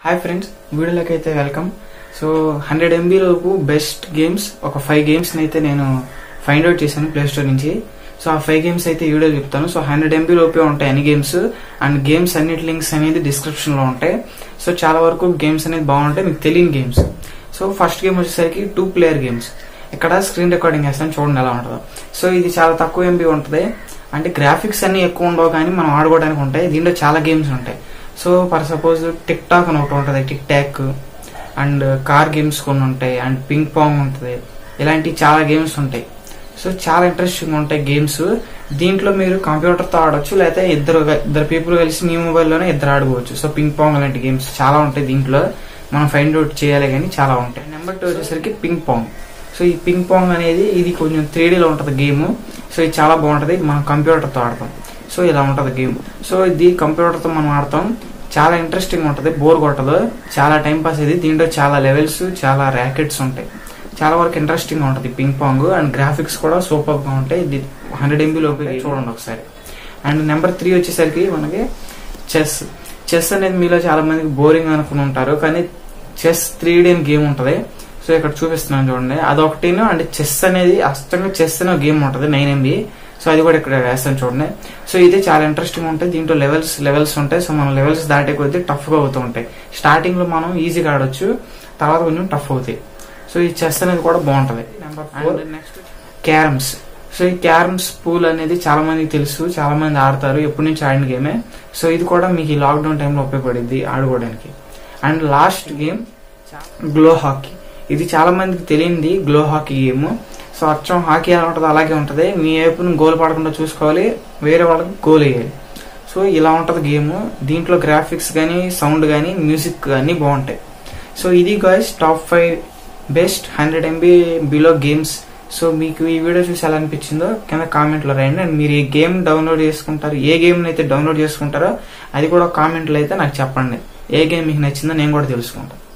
hi friends వీడియోలోకి అయితే welcome so hundred ఎంబీలోపు బెస్ట్ గేమ్స్ ఒక ఫైవ్ గేమ్స్ అయితే నేను ఫైండ్ అవుట్ చేశాను ప్లే స్టోర్ నుంచి సో ఆ ఫైవ్ గేమ్స్ అయితే ఈ వీడియో చెప్తాను సో హండ్రెడ్ ఎంబీ లోపే ఉంటాయి అన్ని గేమ్స్ అండ్ గేమ్స్ అన్నిటి లింక్స్ అనేది డిస్క్రిప్షన్ లో ఉంటాయి సో చాలా వరకు గేమ్స్ అనేది బాగుంటాయి మీకు తెలియని గేమ్స్ సో ఫస్ట్ గేమ్ వచ్చేసరికి టూ ప్లేయర్ గేమ్స్ ఇక్కడ స్క్రీన్ రికార్డింగ్ వేస్తాను చూడండి ఎలా ఉంటుందో సో ఇది చాలా తక్కువ ఎంబీ ఉంటుంది అంటే గ్రాఫిక్స్ అన్ని ఎక్కువ ఉండవు కానీ మనం ఆడుకోవడానికి ఉంటాయి దీంట్లో చాలా గేమ్స్ ఉంటాయి so for suppose tic tac అని ఒకటి ఉంటుంది tic tac and car games కొన్ని ఉంటాయి అండ్ పింగ్ పాంగ్ ఉంటుంది ఇలాంటి చాలా గేమ్స్ ఉంటాయి సో చాలా ఇంట్రెస్టింగ్ ఉంటాయి గేమ్స్ దీంట్లో మీరు కంప్యూటర్తో ఆడొచ్చు లేకపోతే ఇద్దరు ఇద్దరు పీపుల్ కలిసి మీ మొబైల్లోనే ఇద్దరు ఆడుకోవచ్చు సో పింగ్ పాంగ్ లాంటి గేమ్స్ చాలా ఉంటాయి దీంట్లో మనం ఫైండ్ అవుట్ చేయాలి కానీ చాలా ఉంటాయి నెంబర్ టూ వచ్చేసరికి పింగ్ పాంగ్ సో ఈ పింగ్ పాంగ్ అనేది ఇది కొంచెం త్రీడీలో ఉంటుంది గేమ్ సో ఇది చాలా బాగుంటుంది మనం కంప్యూటర్తో ఆడతాం సో ఇలా ఉంటుంది గేమ్ సో ఇది కంప్యూటర్తో మనం ఆడతాం చాలా ఇంట్రెస్టింగ్ ఉంటుంది బోర్ కొట్టదు చాలా టైం పాస్ ఇది దీంట్లో చాలా లెవెల్స్ చాలా ర్యాకెట్స్ ఉంటాయి చాలా వరకు ఇంట్రెస్టింగ్ ఉంటుంది పింగ్ పాంగ్ అండ్ గ్రాఫిక్స్ కూడా సూపర్ గా ఉంటాయి ఇది హండ్రెడ్ ఎంబీ లోపే చూడండి ఒకసారి అండ్ నెంబర్ త్రీ వచ్చేసరికి మనకి చెస్ చెస్ అనేది మీలో చాలా మందికి బోరింగ్ అనుకుని ఉంటారు కానీ చెస్ త్రీ డీ గేమ్ ఉంటుంది సో ఇక్కడ చూపిస్తున్నాను చూడండి అదొకటిను అండ్ చెస్ అనేది అస్తంగా చెస్ అనే గేమ్ ఉంటుంది నైన్ ఎంబీ సో అది కూడా ఇక్కడ వేస్తాను చూడండి సో ఇది చాలా ఇంట్రెస్టింగ్ ఉంటాయి దీంట్లో లెవెల్స్ లెవెల్స్ ఉంటాయి సో మనం లెవెల్స్ దాటే కొద్దీ టఫ్ గా అవుతూ ఉంటాయి స్టార్టింగ్ లో మనం ఈజీగా ఆడొచ్చు తర్వాత కొంచెం టఫ్ అవుతాయి సో ఈ చెస్ అనేది కూడా బాగుంటది number four next carroms so ఈ క్యారమ్స్ పూల్ అనేది చాలా మందికి తెలుసు చాలా మంది ఆడతారు ఎప్పటి నుంచి ఆడిన గేమే సో ఇది కూడా మీకు ఈ లాక్డౌన్ టైంలో ఉపయోగపడింది ఆడుకోవడానికి and last game glow hockey ఇది చాలా మందికి తెలియంది గ్లో హాకీ గేమ్ సో అచ్చం హాకీ ఎలా ఉంటుందో అలాగే ఉంటుంది మీ వైపును గోల్ పడకుండా చూసుకోవాలి వేరే వాళ్ళకి గోల్ వేయాలి సో ఇలా ఉంటుంది గేమ్ దీంట్లో గ్రాఫిక్స్ కానీ సౌండ్ కానీ మ్యూజిక్ కానీ బాగుంటాయి సో ఇది guys top five best hundred MB below games so మీకు ఈ వీడియో చూసి ఎలా అనిపించిందో కింద కామెంట్లో రాయండి అండ్ మీరు ఏ గేమ్ డౌన్లోడ్ చేసుకుంటారు ఏ గేమ్ అయితే డౌన్లోడ్ చేసుకుంటారో అది కూడా కామెంట్లో అయితే నాకు చెప్పండి ఏ గేమ్ మీకు నచ్చిందో నేను కూడా తెలుసుకుంటాను